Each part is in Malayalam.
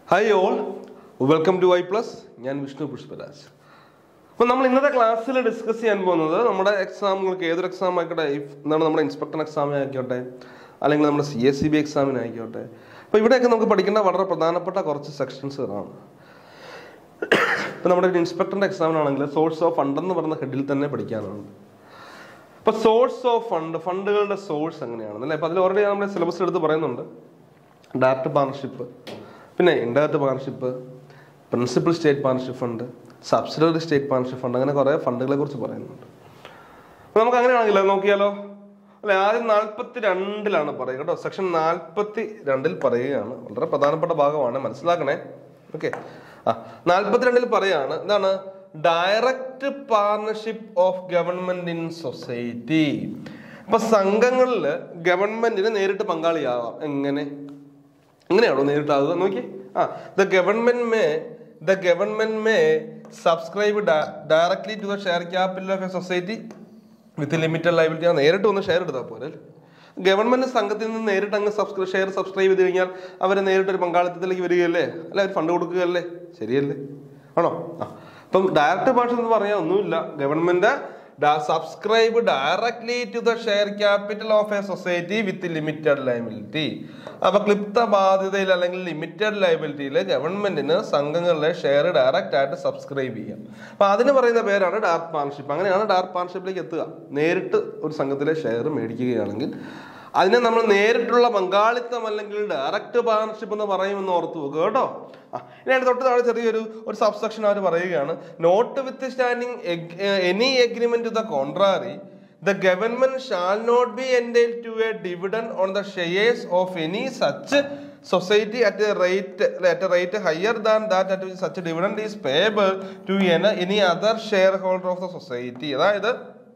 Hi all welcome to I plus ഞാൻ വിഷ്ണു പുഷ്പരാജ് അപ്പോൾ നമ്മൾ ഇന്നത്തെ ക്ലാസ്സിൽ ഡിസ്കസ് ചെയ്യാൻ പോകുന്നത് നമ്മുടെ എക്സാമുകൾക്ക് ഏതൊരു എക്സാം ആയിക്കോട്ടെ if എന്താണ് നമ്മുടെ ഇൻസ്പെക്ടർ എക്സാമിനായിക്കോട്ടെ അല്ലെങ്കിൽ നമ്മുടെ സി എസ് സി ബി എക്സാമിനായിക്കോട്ടെ അപ്പോൾ ഇവിടെയൊക്കെ നമുക്ക് പഠിക്കേണ്ട വളരെ പ്രധാനപ്പെട്ട കുറച്ച് സെക്ഷൻസുകളാണ് ഇപ്പം നമ്മുടെ ഒരു ഇൻസ്പെക്ടറിൻ്റെ എക്സാമിനാണെങ്കിൽ സോഴ്സ് ഓഫ് ഫണ്ട് എന്ന് പറയുന്ന ഹെഡിൽ തന്നെ പഠിക്കാനാണ് ഇപ്പൊ സോഴ്സ് ഓഫ് ഫണ്ട് ഫണ്ടുകളുടെ സോഴ്സ് എങ്ങനെയാണ് അല്ലേ അപ്പൊ അതിൽ ഓൾറെഡി നമ്മുടെ സിലബസ് എടുത്ത് പറയുന്നുണ്ട് ഡയറക്റ്റ് പാർട്ണർഷിപ്പ് പിന്നെ indirect partnership principal state partnership fund subsidiary state partnership fund അങ്ങനെ കുറേ ഫണ്ടുകളെ കുറിച്ച് പറയുന്നുണ്ട് അപ്പൊ നമുക്ക് അങ്ങനെയാണെങ്കിലോ നോക്കിയാലോ അല്ലെ ആദ്യം നാൽപ്പത്തി രണ്ടിലാണ് പറയുക കേട്ടോ സെക്ഷൻ നാൽപ്പത്തി രണ്ടിൽ പറയുകയാണ് വളരെ പ്രധാനപ്പെട്ട ഭാഗമാണ് മനസ്സിലാക്കണേ ഓക്കെ ആ നാൽപ്പത്തിരണ്ടിൽ പറയാണ് എന്താണ് direct partnership of government in society ഇപ്പൊ സംഘങ്ങളിൽ ഗവൺമെന്റിന് നേരിട്ട് പങ്കാളിയാവാം എങ്ങനെ എങ്ങനെയാണോ നേരിട്ടാകുക നോക്കി ആ the government may the government may subscribe directly to the share capital of a society with limited liability ആ നേരിട്ട് ഒന്ന് ഷെയർ എടുത്താൽ പോലെ ഗവൺമെന്റ് സംഘത്തിൽ നിന്ന് നേരിട്ട് അങ്ങ് സബ്സ്ക്രൈബ് ഷെയർ സബ്സ്ക്രൈബ് ചെയ്ത് കഴിഞ്ഞാൽ അവരെ നേരിട്ട് ഒരു പങ്കാളിത്തത്തിലേക്ക് വരികയല്ലേ അല്ല അവർ ഫണ്ട് കൊടുക്കുകയല്ലേ ശരിയല്ലേ ആണോ ആ അപ്പം ഡയറക്റ്റ് ഭാഷ എന്ന് പറയാൻ ഒന്നുമില്ല government subscribe directly to the share capital of a society with limited liability അപ്പൊ ക്ലിപ്ത ബാധ്യതയിൽ അല്ലെങ്കിൽ ലിമിറ്റഡ് ലൈബിലിറ്റിയിൽ ഗവൺമെന്റിന് സംഘങ്ങളിലെ ഷെയർ ഡയറക്റ്റ് ആയിട്ട് സബ്സ്ക്രൈബ് ചെയ്യാം അപ്പൊ അതിന് പറയുന്ന പേരാണ് ഡയറക്ട് പാർട്ണർഷിപ്പ് അങ്ങനെയാണ് ഡയറക്ട് പാർട്ണർഷിപ്പിലേക്ക് എത്തുക നേരിട്ട് ഒരു സംഘത്തിലെ ഷെയർ മേടിക്കുകയാണെങ്കിൽ അതിനെ നമ്മൾ നേരിട്ടുള്ള പങ്കാളിത്തം അല്ലെങ്കിൽ ഡയറക്റ്റ് പാർട്ണർഷിപ്പ് എന്ന് പറയുമെന്ന് ഓർത്തു വെക്കുക കേട്ടോ ആ, ഇനി അതിന് തൊട്ട് താഴെ ചെറിയൊരു ഒരു സബ്സെക്ഷൻ അവർ പറയുകയാണ് notwithstanding any agreement to the contrary the government shall not be entitled to a dividend on the shares of any such society at a rate at a rate higher than that at which such dividend is payable to any other shareholder of the society അതായത്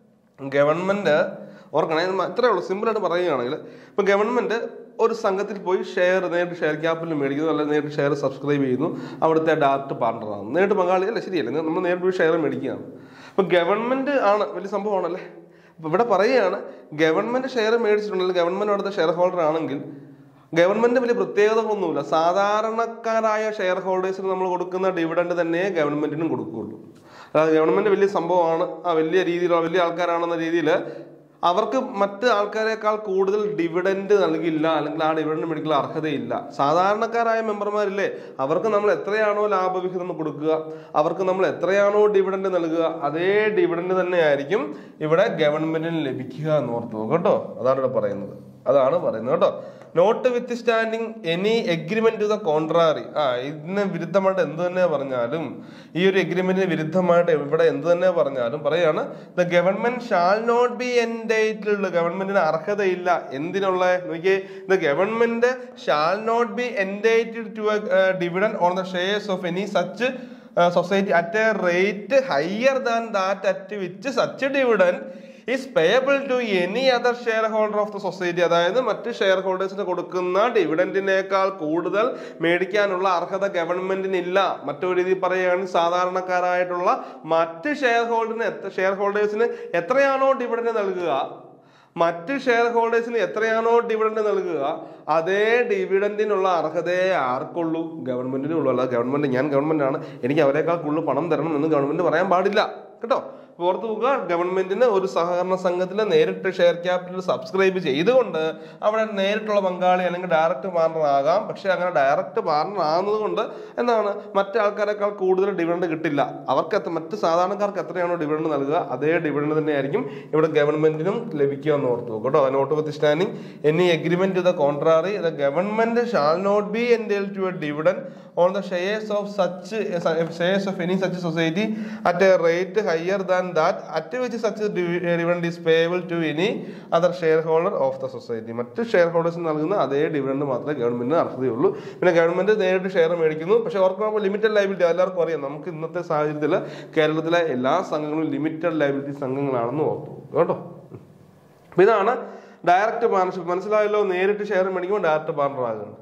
ഗവൺമെന്റ് ഓർക്കണേ ഇത് ഇത്രേ ഉള്ളൂ സിമ്പിളായിട്ട് പറയുകയാണെങ്കിൽ ഇപ്പം ഗവൺമെന്റ് ഒരു സംഘത്തിൽ പോയി ഷെയർ നേരിട്ട് ഷെയർ ക്യാപിറ്റൽ മേടിക്കുന്നു അല്ലെങ്കിൽ നേരിട്ട് ഷെയർ സബ്സ്ക്രൈബ് ചെയ്യുന്നു അവിടുത്തെ ഡയറക്റ്റ് പാർട്ണറാണ് നേരിട്ട് പങ്കാളി അല്ലേ ശരിയല്ലേ നമ്മൾ നേരിട്ട് പോയി ഷെയർ മേടിക്കുകയാണ് അപ്പം ഗവൺമെന്റ് ആണ് വലിയ സംഭവമാണല്ലേ അപ്പം ഇവിടെ പറയുകയാണ് ഗവൺമെന്റ് ഷെയർ മേടിച്ചിട്ടുണ്ടെങ്കിൽ ഗവൺമെന്റ് അവിടുത്തെ ഷെയർ ഹോൾഡർ ആണെങ്കിൽ ഗവൺമെന്റ് വലിയ പ്രത്യേകതകളൊന്നുമില്ല സാധാരണക്കാരായ ഷെയർ ഹോൾഡേഴ്സിന് നമ്മൾ കൊടുക്കുന്ന ഡിവിഡൻഡ് തന്നെ ഗവൺമെന്റിനും കൊടുക്കുകയുള്ളൂ അതായത് ഗവൺമെന്റ് വലിയ സംഭവമാണ് ആ വലിയ രീതിയിലുള്ള വലിയ ആൾക്കാരാണെന്ന രീതിയിൽ അവർക്ക് മറ്റ് ആൾക്കാരെക്കാൾ കൂടുതൽ ഡിവിഡൻഡ് നൽകില്ല അല്ലെങ്കിൽ ആ ഡിവിഡൻഡ് മേടിക്കുന്ന അർഹതയില്ല സാധാരണക്കാരായ മെമ്പർമാരില്ലേ അവർക്ക് നമ്മൾ എത്രയാണോ ലാഭവിഹിതം കൊടുക്കുക അവർക്ക് നമ്മൾ എത്രയാണോ ഡിവിഡൻഡ് നൽകുക അതേ ഡിവിഡൻഡ് തന്നെയായിരിക്കും ഇവിടെ ഗവൺമെന്റിന് ലഭിക്കുക എന്ന് ഓർത്തു നോക്കുക കേട്ടോ അതാണ് ഇവിടെ പറയുന്നത് അതാണ് പറയുന്നത് കേട്ടോ notwithstanding any agreement to the contrary ആ ഇതിന് വിരുദ്ധമായിട്ട് എന്ത് തന്നെ പറഞ്ഞാലും ഈ ഒരു എഗ്രിമെന്റിന് വിരുദ്ധമായിട്ട് ഇവിടെ എന്ത് തന്നെ പറഞ്ഞാലും പറയാണ് the government shall not be entitled ഗവൺമെന്റിന് അർഹതയില്ല എന്തിനുള്ള നോക്കിയേ the government shall not be entitled to dividend on the shares of any such society at a rate higher than that at which such dividend is payable to any other shareholder of the society അതായത് മറ്റ് ഷെയർ ഹോൾഡേഴ്സിന് കൊടുക്കുന്ന ഡിവിഡൻഡിനേക്കാൾ കൂടുതൽ മേടിക്കാനുള്ള അർഹത ഗവൺമെന്റിന് ഇല്ല മറ്റൊരു രീതിയിൽ പറയുകയാണെങ്കിൽ സാധാരണക്കാരായിട്ടുള്ള മറ്റ് ഷെയർ ഹോൾഡറിന് ഷെയർ ഹോൾഡേഴ്സിന് എത്രയാണോ ഡിവിഡൻഡ് നൽകുക മറ്റ് ഷെയർ ഹോൾഡേഴ്സിന് എത്രയാണോ ഡിവിഡൻഡ് നൽകുക അതേ ഡിവിഡൻഡിനുള്ള അർഹതയെ ആർക്കുള്ളൂ ഗവൺമെന്റിന് ഉള്ളൂ അല്ല ഗവൺമെന്റ് ഞാൻ ഗവൺമെന്റ് ആണ് എനിക്ക് അവരെക്കാൾ കൂടുതൽ പണം തരണം എന്ന് ഗവൺമെന്റ് പറയാൻ പാടില്ല കേട്ടോ ഓർത്ത് നോക്കുക ഗവൺമെന്റിന് ഒരു സഹകരണ സംഘത്തിൽ നേരിട്ട് ഷെയർ ക്യാപിറ്റൽ സബ്സ്ക്രൈബ് ചെയ്തുകൊണ്ട് അവിടെ നേരിട്ടുള്ള പങ്കാളി അല്ലെങ്കിൽ ഡയറക്റ്റ് പാർട്ണർ ആകാം പക്ഷെ അങ്ങനെ ഡയറക്റ്റ് പാർട്ണർ ആകുന്നത് കൊണ്ട് എന്താണ് മറ്റു ആൾക്കാരെക്കാൾ കൂടുതൽ ഡിവിഡൻഡ് കിട്ടില്ല അവർക്ക് എത്ര- മറ്റ് സാധാരണക്കാർക്ക് എത്രയാണോ ഡിവിഡൻഡ് നൽകുക അതേ ഡിവിഡൻഡ് തന്നെയായിരിക്കും ഇവിടെ ഗവൺമെന്റിനും ലഭിക്കുക എന്ന് ഓർത്തു നോക്കുക കേട്ടോ notwithstanding any agreement to the contrary the government shall not be entitled to a dividend on the shares of such shares of any such society at a rate higher than that at which such dividend is payable to any other shareholder of the society മറ്റ് ഷെയർ ഹോൾഡേഴ്സിന് നൽകുന്ന അതേ ഡിവിഡൻഡ് മാത്രമേ ഗവൺമെന്റിന് അർഹതയുള്ളൂ പിന്നെ ഗവൺമെന്റ് നേരിട്ട് ഷെയർ മേടിക്കുന്നു പക്ഷെ ഓർക്കുമ്പോൾ ലിമിറ്റഡ് ലൈബിലിറ്റി എല്ലാവർക്കും അറിയാം നമുക്ക് ഇന്നത്തെ സാഹചര്യത്തിൽ കേരളത്തിലെ എല്ലാ സംഘങ്ങളും ലിമിറ്റഡ് ലൈബിലിറ്റി സംഘങ്ങളാണെന്ന് ഓർത്തു കേട്ടോ അപ്പൊ ഇതാണ് ഡയറക്റ്റ് പാർട്ണർഷിപ്പ് മനസ്സിലായല്ലോ നേരിട്ട് ഷെയർ മേടിക്കുമ്പോൾ ഡയറക്റ്റ് പാർട്ണർ ആകുന്നത്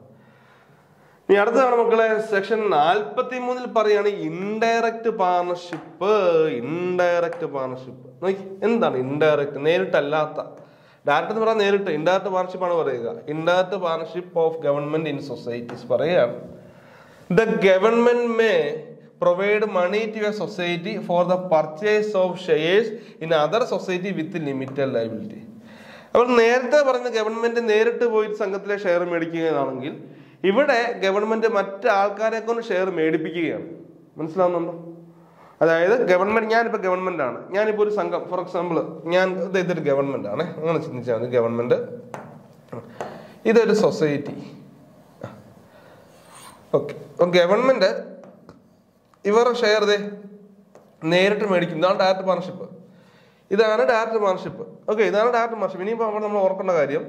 ഇനി അടുത്തതാണ് മക്കളെ സെക്ഷൻ നാൽപ്പത്തി മൂന്നിൽ പറയാണ് ഇൻഡയറക്റ്റ് പാർട്ണർഷിപ്പ് ഇൻഡയറക്റ്റ് പാർട്ണർഷിപ്പ് നോക്കി എന്താണ് ഇൻഡയറക്റ്റ് നേരിട്ടല്ലാത്ത ഡയറക്റ്റ് എന്ന് പറഞ്ഞാൽ നേരിട്ട് ഇൻഡയറക്റ്റ് പാർട്ണർഷിപ്പ് ആണ് പറയുക indirect partnership of government in societies പറയുകയാണ് the government may provide money to a society for the purchase of shares in other society with limited liability അപ്പോൾ നേരത്തെ പറഞ്ഞ ഗവൺമെന്റ് നേരിട്ട് പോയി സംഘത്തിലെ ഷെയർ മേടിക്കുകയാണെങ്കിൽ ഇവിടെ ഗവൺമെന്റ് മറ്റ് ആൾക്കാരെ കൊണ്ട് ഷെയർ മേടിപ്പിക്കുകയാണ് മനസ്സിലാവുന്നുണ്ടോ അതായത് ഗവൺമെന്റ് ഞാനിപ്പോൾ ഗവൺമെന്റ് ആണ് ഞാനിപ്പോൾ ഒരു സംഘം ഫോർ എക്സാമ്പിൾ ഞാൻ ഇത് ഇതൊരു ഗവൺമെന്റ് ആണ് അങ്ങനെ ചിന്തിച്ചാൽ മതി ഗവൺമെന്റ് ഇതൊരു സൊസൈറ്റി ഓക്കെ അപ്പോൾ ഗവൺമെന്റ് ഇവരുടെ ഷെയർ ദേ നേരിട്ട് മേടിക്കും ഇതാണ് ഡയറക്റ്റ് പാർട്ണർഷിപ്പ് ഇതാണ് ഡയറക്റ്റ് പാർട്ണർഷിപ്പ് ഓക്കെ ഇതാണ് ഡയറക്റ്റ് പാർട്ണർഷിപ്പ് ഇനിയിപ്പോൾ അവിടെ നമ്മൾ ഓർക്കേണ്ട കാര്യം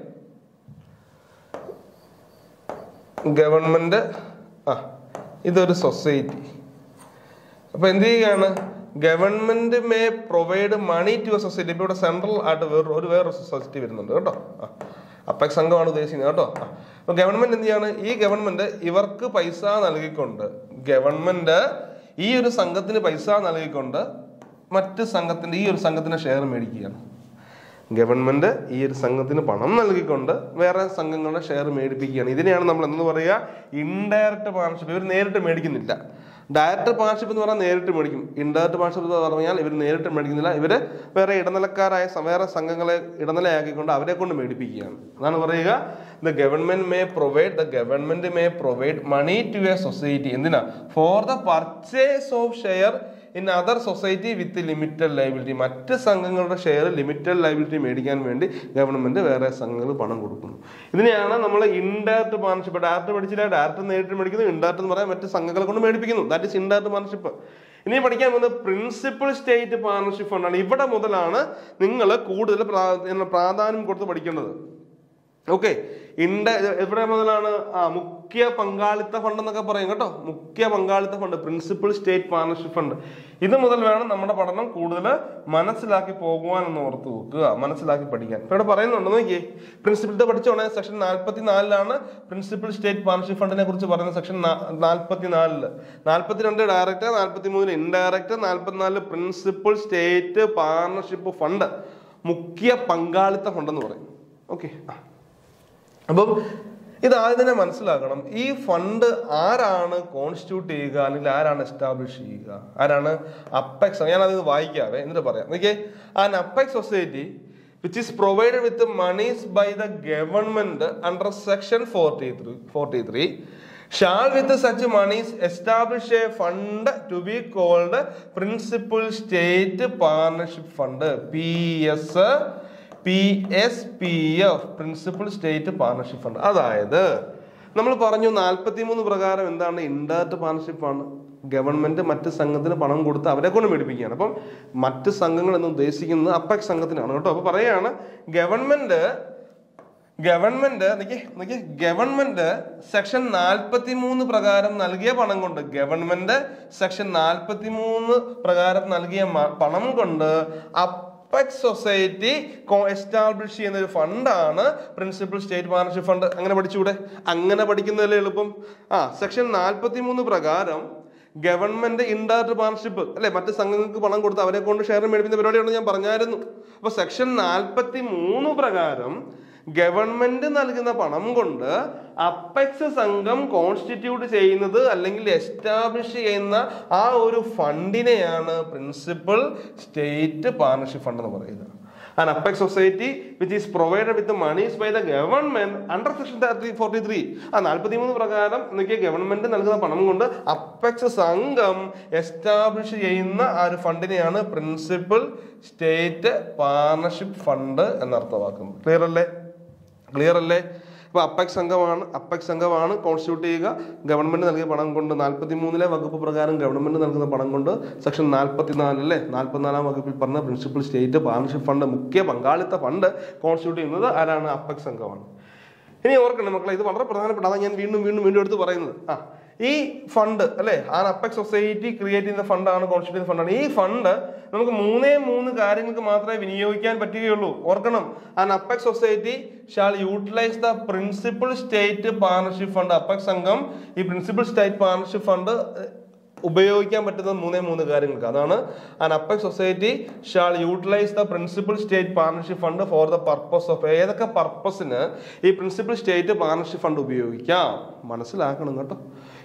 ഗവൺമെന്റ് ആ ഇതൊരു സൊസൈറ്റി അപ്പൊ എന്ത് ചെയ്യുകയാണ് government may provide money to a society ഇപ്പൊ ഇവിടെ സെൻട്രൽ ആയിട്ട് വേറെ ഒരു വേറൊരു സൊസൈറ്റി വരുന്നുണ്ട് കേട്ടോ ആ അപ്പെക്സ് സംഘമാണ് ഉദ്ദേശിക്കുന്നത് കേട്ടോ ആ. അപ്പൊ ഗവൺമെന്റ് എന്ത് ചെയ്യാണ് ഈ ഗവൺമെന്റ് ഇവർക്ക് പൈസ നൽകിക്കൊണ്ട് ഗവൺമെന്റ് ഈ ഒരു സംഘത്തിന് പൈസ നൽകിക്കൊണ്ട് മറ്റ് സംഘത്തിന്റെ ഈ ഒരു സംഘത്തിന്റെ ഷെയർ മേടിക്കുകയാണ് ഗവൺമെന്റ് ഈ ഒരു സംഘത്തിന് പണം നൽകിക്കൊണ്ട് വേറെ സംഘങ്ങളുടെ ഷെയർ മേടിപ്പിക്കുകയാണ് ഇതിനെയാണ് നമ്മൾ എന്ന് പറയുക ഇൻഡയറക്റ്റ് പാർട്ണർഷിപ്പ് ഇവർ നേരിട്ട് മേടിക്കുന്നില്ല ഡയറക്റ്റ് പാർട്ണർഷിപ്പ് എന്ന് പറഞ്ഞാൽ നേരിട്ട് മേടിക്കും ഇൻഡയറക്റ്റ് പാർട്ണർഷിപ്പ് എന്ന് പറഞ്ഞാൽ ഇവർ നേരിട്ട് മേടിക്കുന്നില്ല ഇവർ വേറെ ഇടനിലക്കാരായ സ- വേറെ സംഘങ്ങളെ ഇടനിലയാക്കിക്കൊണ്ട് അവരെ കൊണ്ട് മേടിപ്പിക്കുകയാണ് അതാണ് പറയുക the government may provide the government may provide money to a society എന്തിനാ for the purchase of share in other society with limited liability മറ്റ് സംഘങ്ങളുടെ ഷെയർ ലിമിറ്റഡ് ലൈബിലിറ്റി മേടിക്കാൻ വേണ്ടി ഗവൺമെന്റ് വേറെ സംഘങ്ങൾ പണം കൊടുക്കുന്നു ഇതിനെയാണ് നമ്മൾ ഇൻഡയറക്റ്റ് പാർട്ണർഷിപ്പ് ഡയറക്റ്റ് മേടിച്ചില്ല ഡയറക്റ്റ് നേരിട്ട് മേടിക്കുന്നു ഇൻഡയറക്റ്റ് എന്ന് പറയാൻ മറ്റ് സംഘങ്ങളെ കൊണ്ട് മേടിപ്പിക്കുന്നു ദാറ്റ് ഇസ് ഇൻഡയറക്റ്റ് പാർട്ണർഷിപ്പ് ഇനി പഠിക്കാൻ പോകുന്നത് പ്രിൻസിപ്പൽ സ്റ്റേറ്റ് പാർട്ണർഷിപ്പ് ഫണ്ടാണ് ഇവിടെ മുതലാണ് നിങ്ങൾ കൂടുതൽ പ്രാ- എന്താ പ്രാധാന്യം കൊടുത്ത് പഠിക്കേണ്ടത് ഓക്കെ ഇൻഡ എവിടെ മുതലാണ് ആ മുഖ്യ പങ്കാളിത്ത ഫണ്ട് എന്നൊക്കെ പറയും കേട്ടോ മുഖ്യ പങ്കാളിത്ത fund principal state partnership fund ഇത് മുതൽ വേണം നമ്മുടെ പഠനം കൂടുതൽ മനസ്സിലാക്കി പോകുവാൻ എന്ന് ഓർത്ത് വെക്കുക മനസ്സിലാക്കി പഠിക്കാൻ ഇപ്പൊ ഇവിടെ പറയുന്നുണ്ട് നോക്കിയേ പ്രിൻസിപ്പൽ പഠിച്ചോണേ സെക്ഷൻ നാൽപ്പത്തി നാലിലാണ് പ്രിൻസിപ്പൽ സ്റ്റേറ്റ് പാർട്ണർഷിപ്പ് ഫണ്ടിനെ കുറിച്ച് പറയുന്ന സെക്ഷൻ നാൽപ്പത്തി നാലില് നാൽപ്പത്തിരണ്ട് ഡയറക്റ്റ് നാൽപ്പത്തി മൂന്നില് ഇൻഡയറക്റ്റ് നാൽപ്പത്തിനാലില് പ്രിൻസിപ്പൽ സ്റ്റേറ്റ് പാർട്ണർഷിപ്പ് ഫണ്ട് മുഖ്യ പങ്കാളിത്ത ഫണ്ട് എന്ന് പറയും ഓക്കെ അപ്പം ഇത് ആദ്യം തന്നെ മനസ്സിലാക്കണം ഈ ഫണ്ട് ആരാണ് കോൺസ്റ്റിറ്റ്യൂട്ട് ചെയ്യുക അല്ലെങ്കിൽ ആരാണ് എസ്റ്റാബ്ലിഷ് ചെയ്യുക ആരാണ് അപ്പെക്സ് ഞാൻ അത് വായിക്കാവേ എന്നിട്ട് പറയാം okay an apex society which is provided with monies by the government under section forty three forty three shall with such monies establish a fund to be called principal state partnership fund P S P S P F principal state partnership fund അതായത് നമ്മൾ പറഞ്ഞു നാൽപ്പത്തി മൂന്ന് പ്രകാരം എന്താണ് ഇൻഡയറക്റ്റ് പാർട്ണർഷിപ്പ് ആണ് ഗവൺമെന്റ് മറ്റ് സംഘത്തിന് പണം കൊടുത്ത് അവരെ കൊണ്ട് മേടിപ്പിക്കുകയാണ് അപ്പം മറ്റ് സംഘങ്ങൾ എന്ന് ഉദ്ദേശിക്കുന്നത് അപ്പക് സംഘത്തിനാണ് കേട്ടോ അപ്പൊ പറയാണ് ഗവൺമെന്റ് ഗവൺമെന്റ് നിക്ക് നിക്ക് ഗവൺമെന്റ് സെക്ഷൻ നാൽപ്പത്തി മൂന്ന് പ്രകാരം നൽകിയ പണം കൊണ്ട് ഗവൺമെന്റ് സെക്ഷൻ നാൽപ്പത്തി മൂന്ന് പ്രകാരം നൽകിയ മ- പണം കൊണ്ട് അപ്പെക്സ് സൊസൈറ്റി എസ്റ്റാബ്ലിഷ് ചെയ്യുന്ന ഒരു ഫണ്ടാണ് പ്രിൻസിപ്പൽ സ്റ്റേറ്റ് പാർട്ണർഷിപ്പ് ഫണ്ട് അങ്ങനെ പഠിച്ചുകൂടെ അങ്ങനെ പഠിക്കുന്നതല്ലേ എളുപ്പം ആ സെക്ഷൻ നാൽപ്പത്തി മൂന്ന് പ്രകാരം ഗവൺമെന്റ് ഇൻഡയറക്റ്റ് പാർട്ണർഷിപ്പ് അല്ലെ മറ്റ് സംഘങ്ങൾക്ക് പണം കൊടുത്ത് അവരെ കൊണ്ട് ഷെയർ മേടിക്കുന്ന പരിപാടിയാണ് ഞാൻ പറഞ്ഞായിരുന്നു അപ്പൊ സെക്ഷൻ നാൽപ്പത്തി മൂന്ന് പ്രകാരം ഗവൺമെന്റ് നൽകുന്ന പണം കൊണ്ട് അപ്പെക്സ് സംഘം കോൺസ്റ്റിറ്റ്യൂട്ട് ചെയ്യുന്നത് അല്ലെങ്കിൽ എസ്റ്റാബ്ലിഷ് ചെയ്യുന്ന ആ ഒരു ഫണ്ടിനെയാണ് പ്രിൻസിപ്പൽ സ്റ്റേറ്റ് പാർട്ണർഷിപ്പ് ഫണ്ട് എന്ന് പറയുന്നത് an apex society which is provided with the monies by the government under section 43 ആ നാൽപ്പത്തി മൂന്ന് പ്രകാരം എന്നൊക്കെ ഗവൺമെന്റ് നൽകുന്ന പണം കൊണ്ട് അപ്പെക്സ് സംഘം എസ്റ്റാബ്ലിഷ് ചെയ്യുന്ന ആ ഒരു ഫണ്ടിനെയാണ് പ്രിൻസിപ്പൽ സ്റ്റേറ്റ് പാർട്ണർഷിപ്പ് ഫണ്ട് എന്നർത്ഥമാക്കുന്നത് ക്ലിയർ അല്ലേ ക്ലിയർ അല്ലേ അപ്പൊ അപ്പെക്സ് സംഘമാണ് അപ്പെക്സ് സംഘമാണ് കോൺസ്റ്റിറ്റ്യൂട്ട് ചെയ്യുക ഗവൺമെന്റ് നൽകിയ പണം കൊണ്ട് നാൽപ്പത്തി മൂന്നിലെ വകുപ്പ് പ്രകാരം ഗവൺമെന്റ് നൽകുന്ന പണം കൊണ്ട് സെക്ഷൻ നാൽപ്പത്തിനാല് അല്ലേ നാൽപ്പത്തിനാലാം വകുപ്പിൽ പറഞ്ഞ പ്രിൻസിപ്പൽ സ്റ്റേറ്റ് പാർട്ണർഷിപ്പ് ഫണ്ട് മുഖ്യ പങ്കാളിത്ത ഫണ്ട് കോൺസ്റ്റിറ്റ്യൂട്ട് ചെയ്യുന്നത് ആരാണ് അപ്പെക്സ് സംഘമാണ് ഇനി ഓർക്കണം മക്കളെ ഇത് വളരെ പ്രധാനപ്പെട്ട അതാണ് ഞാൻ വീണ്ടും വീണ്ടും വീണ്ടും എടുത്ത് പറയുന്നത് ആ ഈ ഫണ്ട് അല്ലെ ആ അപ്പെക്സ് സൊസൈറ്റി ക്രിയേറ്റ് ചെയ്യുന്ന ഫണ്ടാണ് കോൺസ്റ്റിറ്റ്യൂട്ട് ഫണ്ടാണ് ഈ ഫണ്ട് നമുക്ക് മൂന്നേ മൂന്ന് കാര്യങ്ങൾക്ക് മാത്രമേ വിനിയോഗിക്കാൻ പറ്റുകയുള്ളൂ ഓർക്കണം ആ apex society shall utilise the principal state partnership fund apex സംഘം ഈ പ്രിൻസിപ്പൽ സ്റ്റേറ്റ് പാർട്ണർഷിപ്പ് ഫണ്ട് ഉപയോഗിക്കാൻ പറ്റുന്ന മൂന്നേ മൂന്ന് കാര്യങ്ങൾക്ക് അതാണ് an apex society shall utilise the principal state partnership fund for the purpose of ഏതൊക്കെ പർപ്പസിന് ഈ പ്രിൻസിപ്പൽ സ്റ്റേറ്റ് പാർട്ണർഷിപ്പ് ഫണ്ട് ഉപയോഗിക്കാം മനസ്സിലാക്കണം കേട്ടോ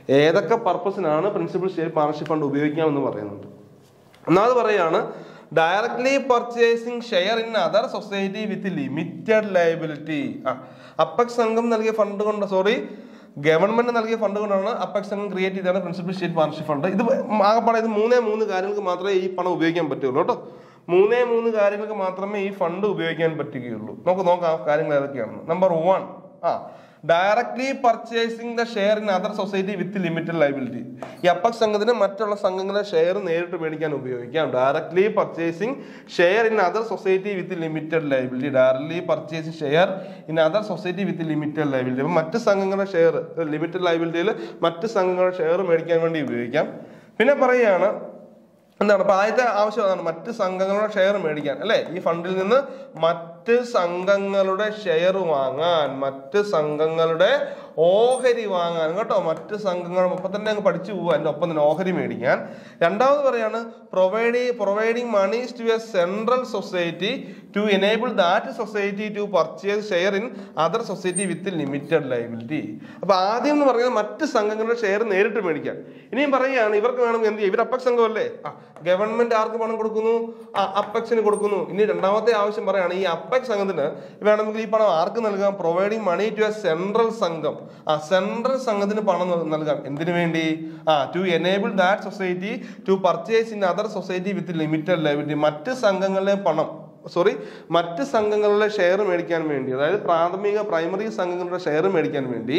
ഏതൊക്കെ പർപ്പസിനാണ് പ്രിൻസിപ്പൽ സ്റ്റേറ്റ് പാർട്ണർഷിപ്പ് ഫണ്ട് ഉപയോഗിക്കാമെന്ന് പറയുന്നുണ്ട് ഒന്നാമത് പറയാണ് directly purchasing share in other society with limited liability ആ അപ്പക്സ് സംഘം നൽകിയ ഫണ്ട് കൊണ്ട് സോറി ഗവൺമെന്റ് നൽകിയ ഫണ്ട് കൊണ്ടാണ് അപ്പക്സ് സംഘം ക്രിയേറ്റ് ചെയ്താണ് പ്രിൻസിപ്പൽ സ്റ്റേറ്റ് പാർട്ണർഷിപ്പ് ഫണ്ട് ഇത് ആകെപ്പാടെ ഇത് മൂന്നേ മൂന്ന് കാര്യങ്ങൾക്ക് മാത്രമേ ഈ പണം ഉപയോഗിക്കാൻ പറ്റുള്ളൂ കേട്ടോ മൂന്നേ മൂന്ന് കാര്യങ്ങൾക്ക് മാത്രമേ ഈ ഫണ്ട് ഉപയോഗിക്കാൻ പറ്റുകയുള്ളൂ നമുക്ക് നോക്കാം ആ കാര്യങ്ങൾ ഏതൊക്കെയാണ് നമ്പർ വൺ ആ directly purchasing the share in other society with limited liability ഈ അപ്പക് സംഘത്തിന് മറ്റുള്ള സംഘങ്ങളുടെ ഷെയർ നേരിട്ട് മേടിക്കാൻ ഉപയോഗിക്കാം directly purchasing share in other society with limited liability directly purchasing share in other society with limited liability അപ്പം മറ്റ് സംഘങ്ങളുടെ ഷെയർ ലിമിറ്റഡ് ലൈബിലിറ്റിയിൽ മറ്റ് സംഘങ്ങളുടെ ഷെയർ മേടിക്കാൻ വേണ്ടി ഉപയോഗിക്കാം പിന്നെ പറയുകയാണ് എന്താണ് അപ്പൊ ആദ്യത്തെ ആവശ്യം അതാണ് മറ്റ് സംഘങ്ങളുടെ ഷെയർ മേടിക്കാൻ അല്ലെ ഈ ഫണ്ടിൽ നിന്ന് മറ്റ് സംഘങ്ങളുടെ ഷെയർ വാങ്ങാൻ മറ്റ് സംഘങ്ങളുടെ ഓഹരി വാങ്ങാൻ കേട്ടോ മറ്റ് സംഘങ്ങൾ ഒപ്പം തന്നെ അങ്ങ് പഠിച്ചു പോവാൻ അതിന്റെ ഒപ്പം തന്നെ ഓഹരി മേടിക്കാൻ രണ്ടാമത് പറയാണ് provide providing monies to a central society to enable that society to purchase share in other society with limited liability അപ്പൊ ആദ്യം എന്ന് പറയുന്നത് മറ്റ് സംഘങ്ങളുടെ ഷെയർ നേരിട്ട് മേടിക്കാൻ ഇനിയും പറയുകയാണ് ഇവർക്ക് വേണം എന്ത് ചെയ്യും ഇവർ അപ്പക് സംഘമല്ലേ ആ ഗവൺമെന്റ് ആർക്ക് പണം കൊടുക്കുന്നു ആ അപ്പക്സിന് കൊടുക്കുന്നു ഇനി രണ്ടാമത്തെ ആവശ്യം പറയാണ് ഈ അപ്പക് സംഘത്തിന് വേണമെങ്കിൽ ഈ പണം ആർക്ക് നൽകാം providing money to a central സംഘം ആ സെൻട്രൽ സംഘത്തിന് പണം നൽ- നൽകാം എന്തിനു വേണ്ടി ആ to enable that society to purchase in other society with limited liability മറ്റ് സംഘങ്ങളിലെ പണം സോറി മറ്റ് സംഘങ്ങളുടെ ഷെയർ മേടിക്കാൻ വേണ്ടി അതായത് പ്രാഥമിക പ്രൈമറി സംഘങ്ങളുടെ ഷെയർ മേടിക്കാൻ വേണ്ടി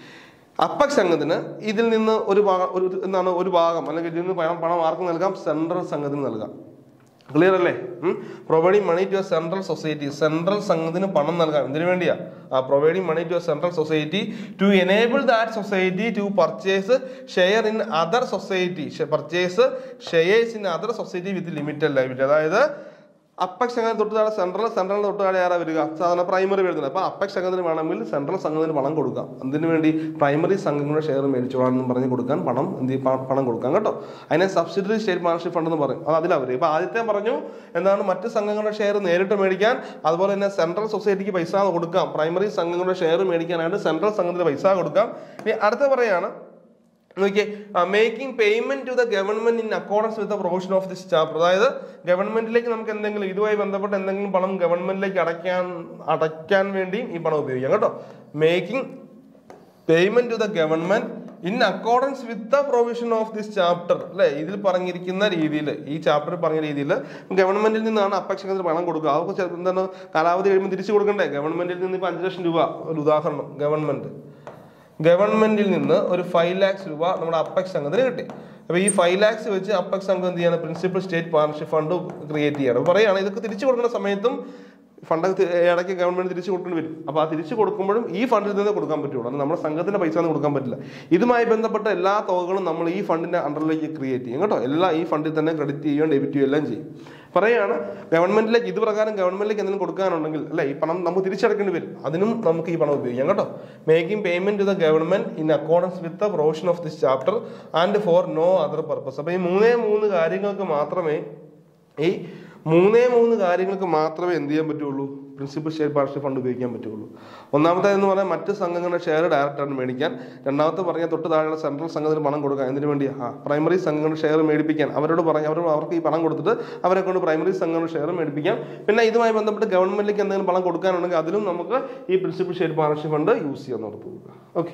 അപ്പക് സംഘത്തിന് ഇതിൽ നിന്ന് ഒരു ഭാഗം ഒരു എന്താണ് ഒരു ഭാഗം അല്ലെങ്കിൽ ഇതിൽ നിന്ന് പണം പണം ആർക്ക് നൽകാം സെൻട്രൽ സംഘത്തിന് നൽകാം ക്ലിയർ അല്ലേ providing money to a central society central സംഘത്തിന് പണം നൽകാം എന്തിനു വേണ്ടിയാ ആ providing money to a central society to enable that society to purchase share in other society purchase shares in other society with limited liability അതായത് അപ്പക് സംഘത്തിന് തൊട്ട് താഴെ സെൻട്രൽ സെൻട്രൽ തൊട്ട് താഴെ ആരാ വരിക സാധാരണ പ്രൈമറി വരുന്നത് അപ്പൊ അപ്പക് സംഘത്തിന് വേണമെങ്കിൽ സെൻട്രൽ സംഘത്തിന് പണം കൊടുക്കാം എന്തിനു വേണ്ടി പ്രൈമറി സംഘങ്ങളുടെ ഷെയർ മേടിച്ചോളാം എന്ന് പറഞ്ഞ് കൊടുക്കാൻ പണം എന്ത് ചെയ്യും? പ- പണം കൊടുക്കാം കേട്ടോ അതിനെ സബ്സിഡറി സ്റ്റേറ്റ് പാർട്ണർഷിപ്പ് ഫണ്ട് എന്ന് പറയും അത് അതിലവർ ഇപ്പൊ ആദ്യത്തെ പറഞ്ഞു എന്താണ് മറ്റ് സംഘങ്ങളുടെ ഷെയർ നേരിട്ട് മേടിക്കാൻ അതുപോലെ തന്നെ സെൻട്രൽ സൊസൈറ്റിക്ക് പൈസ കൊടുക്കാം പ്രൈമറി സംഘങ്ങളുടെ ഷെയർ മേടിക്കാനായിട്ട് സെൻട്രൽ സംഘത്തിന് പൈസ കൊടുക്കാം ഇനി അടുത്ത പറയാണ് നോക്കിയേ making payment to the government in accordance with the provision of this chapter അതായത് ഗവൺമെന്റിലേക്ക് നമുക്ക് എന്തെങ്കിലും ഇതുമായി ബന്ധപ്പെട്ട് എന്തെങ്കിലും പണം ഗവൺമെന്റിലേക്ക് അടയ്ക്കാൻ അടയ്ക്കാൻ വേണ്ടിയും ഈ പണം ഉപയോഗിക്കാം കേട്ടോ making payment to the government in accordance with the provision of this chapter അല്ലെ ഇതിൽ പറഞ്ഞിരിക്കുന്ന രീതിയിൽ ഈ ചാപ്റ്ററിൽ പറഞ്ഞ രീതിയിൽ ഗവൺമെന്റിൽ നിന്നാണ് അപേക്ഷകത്തിന് പണം കൊടുക്കുക അതൊക്കെ ചിലപ്പോൾ എന്താണ് കാലാവധി കഴിയുമ്പോൾ തിരിച്ചു കൊടുക്കണ്ടേ ഗവൺമെന്റിൽ നിന്ന് ഇപ്പൊ അഞ്ച് ലക്ഷം രൂപ ഒരു ഉദാഹരണം ഗവൺമെന്റ് ഗവൺമെന്റിൽ നിന്ന് ഒരു ഫൈവ് ലാക്സ് രൂപ നമ്മുടെ അപ്പക്സ് സംഘത്തിന് കിട്ടി അപ്പൊ ഈ ഫൈവ് ലാക്സ് വെച്ച് അപ്പക്സ് സംഘം എന്ത് ചെയ്യണം principal state partnership fund create ചെയ്യണം അപ്പൊ പറയുകയാണ് ഇതൊക്കെ തിരിച്ചു കൊടുക്കുന്ന സമയത്തും ഫണ്ട് ഇടയ്ക്ക് ഗവൺമെന്റ് തിരിച്ചു കൊടുക്കേണ്ടി വരും അപ്പൊ ആ തിരിച്ചു കൊടുക്കുമ്പോഴും ഈ ഫണ്ടിൽ നിന്ന് കൊടുക്കാൻ പറ്റുള്ളൂ അത് നമ്മുടെ സംഘത്തിന്റെ പൈസ ഒന്നും കൊടുക്കാൻ പറ്റില്ല ഇതുമായി ബന്ധപ്പെട്ട എല്ലാ തുകകളും നമ്മൾ ഈ ഫണ്ടിന്റെ അണ്ടറിലേക്ക് ക്രിയേറ്റ് ചെയ്യും കേട്ടോ എല്ലാം ഈ ഫണ്ടിൽ തന്നെ ക്രെഡിറ്റ് ചെയ്യുകയും ഡെബിറ്റ് ചെയ്യുകയും എല്ലാം ചെയ്യും പറയാണ് ഗവൺമെന്റിലേക്ക് ഇത് പ്രകാരം ഗവൺമെന്റിലേക്ക് എന്തെങ്കിലും കൊടുക്കാനുണ്ടെങ്കിൽ അല്ലെ ഈ പണം നമുക്ക് തിരിച്ചടക്കേണ്ടി വരും അതിനും നമുക്ക് ഈ പണം ഉപയോഗിക്കാം കേട്ടോ making payment to the government in accordance with the provision of this chapter and for no other purpose അപ്പൊ ഈ മൂന്നേ മൂന്ന് കാര്യങ്ങൾക്ക് മാത്രമേ ഈ മൂന്നേ മൂന്ന് കാര്യങ്ങൾക്ക് മാത്രമേ എന്ത് ചെയ്യാൻ പറ്റുള്ളൂ പ്രിൻസിപ്പൽ ഷെയർ പാർട്ണർഷിപ്പ് ഫണ്ട് ഉപയോഗിക്കാൻ പറ്റുള്ളൂ ഒന്നാമത്തെ എന്ന് പറഞ്ഞാൽ മറ്റ് സംഘങ്ങളുടെ ഷെയർ ഡയറക്റ്റ് ആയിട്ട് മേടിക്കാൻ രണ്ടാമത്തെ പറഞ്ഞാൽ തൊട്ട് താഴെയുള്ള സെൻട്രൽ സംഘത്തിന് പണം കൊടുക്കാൻ എന്തിനു വേണ്ടി ആ പ്രൈമറി സംഘങ്ങളുടെ ഷെയർ മേടിപ്പിക്കാൻ അവരോട് പറഞ്ഞ് അവർ അവർക്ക് ഈ പണം കൊടുത്തിട്ട് അവരെ കൊണ്ട് പ്രൈമറി സംഘങ്ങളുടെ ഷെയർ മേടിപ്പിക്കാം പിന്നെ ഇതുമായി ബന്ധപ്പെട്ട് ഗവൺമെന്റിലേക്ക് എന്തെങ്കിലും പണം കൊടുക്കാനുണ്ടെങ്കിൽ അതിലും നമുക്ക് ഈ principal share partnership fund use ചെയ്യാൻ ഉറപ്പ് ഓക്കെ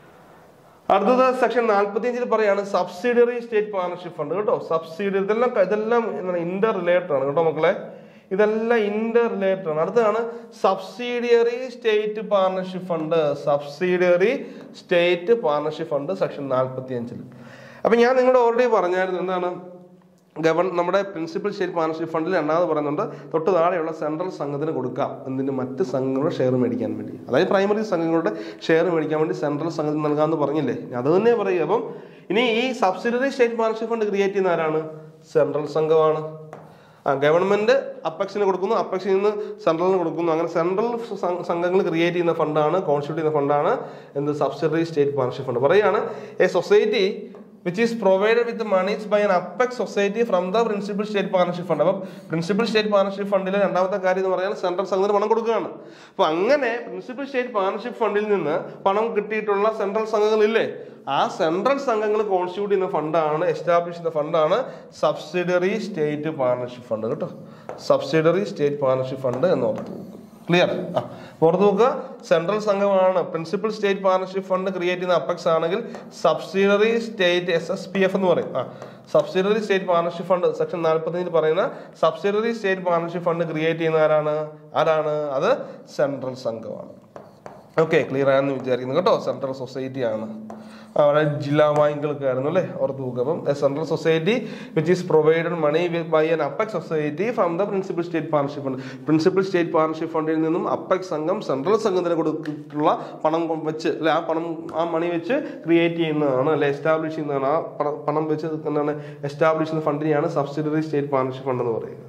അടുത്തത് സെക്ഷൻ നാൽപ്പത്തിയഞ്ചിൽ പറയാണ് സബ്സിഡിയറി സ്റ്റേറ്റ് പാർട്ണർഷിപ്പ് ഫണ്ട് കേട്ടോ സബ്സിഡിയറി ഇതെല്ലാം ഇതെല്ലാം ഇന്റർ റിലേറ്റഡ് ആണ് കേട്ടോ മക്കളെ ഇതെല്ലാം ഇന്റർ റിലേറ്റഡ് ആണ് അടുത്തതാണ് subsidiary state partnership fund subsidiary state partnership fund section നാൽപ്പത്തി അഞ്ചിൽ അപ്പൊ ഞാൻ നിങ്ങളോട് ഓൾറെഡി പറഞ്ഞായിരുന്നു എന്താണ് ഗവൺ നമ്മുടെ പ്രിൻസിപ്പൽ സ്റ്റേറ്റ് പാർട്ണർഷിപ്പ് ഫണ്ടിൽ രണ്ടാമത് പറയുന്നുണ്ട് തൊട്ട് താഴെയുള്ള സെൻട്രൽ സംഘത്തിന് കൊടുക്കാം എന്തിന് മറ്റ് സംഘങ്ങളുടെ ഷെയർ മേടിക്കാൻ വേണ്ടി അതായത് പ്രൈമറി സംഘങ്ങളുടെ ഷെയർ മേടിക്കാൻ വേണ്ടി സെൻട്രൽ സംഘത്തിന് നൽകാമെന്ന് പറഞ്ഞില്ലേ അത് തന്നെ പറയുക അപ്പം ഇനി ഈ subsidiary state partnership fund create ചെയ്യുന്ന ആരാണ് സെൻട്രൽ സംഘമാണ് ആ ഗവൺമെന്റ് അപ്പക്സിന് കൊടുക്കുന്നു അപ്പക്സിൽ നിന്ന് സെൻട്രലിന് കൊടുക്കുന്നു അങ്ങനെ സെൻട്രൽ സംഘങ്ങൾ ക്രിയേറ്റ് ചെയ്യുന്ന ഫണ്ടാണ് കോൺസ്റ്റിറ്റ്യൂട്ട് ചെയ്യുന്ന ഫണ്ടാണ് എന്ത് സബ്സിഡറി സ്റ്റേറ്റ് പാർട്ണർഷിപ്പ് ഫണ്ട് പറയുകയാണ് a society which is provided with monies by an apex society from the principal state partnership fund അപ്പം പ്രിൻസിപ്പൽ സ്റ്റേറ്റ് പാർട്ണർഷിപ്പ് ഫണ്ടിലെ രണ്ടാമത്തെ കാര്യം എന്ന് പറഞ്ഞാൽ സെൻട്രൽ സംഘത്തിന് പണം കൊടുക്കുകയാണ് അപ്പൊ അങ്ങനെ പ്രിൻസിപ്പൽ സ്റ്റേറ്റ് പാർട്ണർഷിപ്പ് ഫണ്ടിൽ നിന്ന് പണം കിട്ടിയിട്ടുള്ള സെൻട്രൽ സംഘങ്ങളില്ലേ ആ സെൻട്രൽ സംഘങ്ങൾ കോൺസ്റ്റിറ്റ്യൂട്ട് ചെയ്യുന്ന ഫണ്ടാണ് എസ്റ്റാബ്ലിഷ് ചെയ്യുന്ന ഫണ്ടാണ് സബ്സിഡറി സ്റ്റേറ്റ് പാർട്ണർഷിപ്പ് ഫണ്ട് കേട്ടോ സബ്സിഡറി സ്റ്റേറ്റ് പാർട്ണർഷിപ്പ് ഫണ്ട് എന്ന് ഓർത്ത് ക്ലിയർ ആ ഓർത്ത് നോക്കുക സെൻട്രൽ സംഘമാണ് principal state partnership fund create ചെയ്യുന്ന അപ്പെക്സ് ആണെങ്കിൽ subsidiary state S S P F എന്ന് പറയും ആ subsidiary state partnership fund section നാൽപ്പത്തിയഞ്ചിൽ പറയുന്ന subsidiary state partnership fund create ചെയ്യുന്ന ആരാണ് ആരാണ് അത് സെൻട്രൽ സംഘമാണ് ഓക്കെ ക്ലിയർ ആണെന്ന് വിചാരിക്കുന്നു കേട്ടോ സെൻട്രൽ സൊസൈറ്റി ആണ് അവിടെ ജില്ലാ ബാങ്കുകളൊക്കെ ആയിരുന്നു അല്ലേ ഓർത്ത് നോക്കുക അപ്പം central society which is provided money by an apex society from the principal state partnership fund principal state partnership ഫണ്ടിൽ നിന്നും അപ്പെക്സ് സംഘം സെൻട്രൽ സംഘത്തിന് കൊടുത്തിട്ടുള്ള പണം കൊ- വെച്ച് അല്ലെ ആ പണം ആ മണി വെച്ച് ക്രിയേറ്റ് ചെയ്യുന്നതാണ് അല്ലെ എസ്റ്റാബ്ലിഷ് ചെയ്യുന്നതാണ് ആ പണ- പണം വെച്ച് എന്താണ് എസ്റ്റാബ്ലിഷ് ചെയ്യുന്ന ഫണ്ടിനെയാണ് സബ്സിഡറി സ്റ്റേറ്റ് പാർട്ണർഷിപ്പ് ഫണ്ട് എന്ന് പറയുന്നത്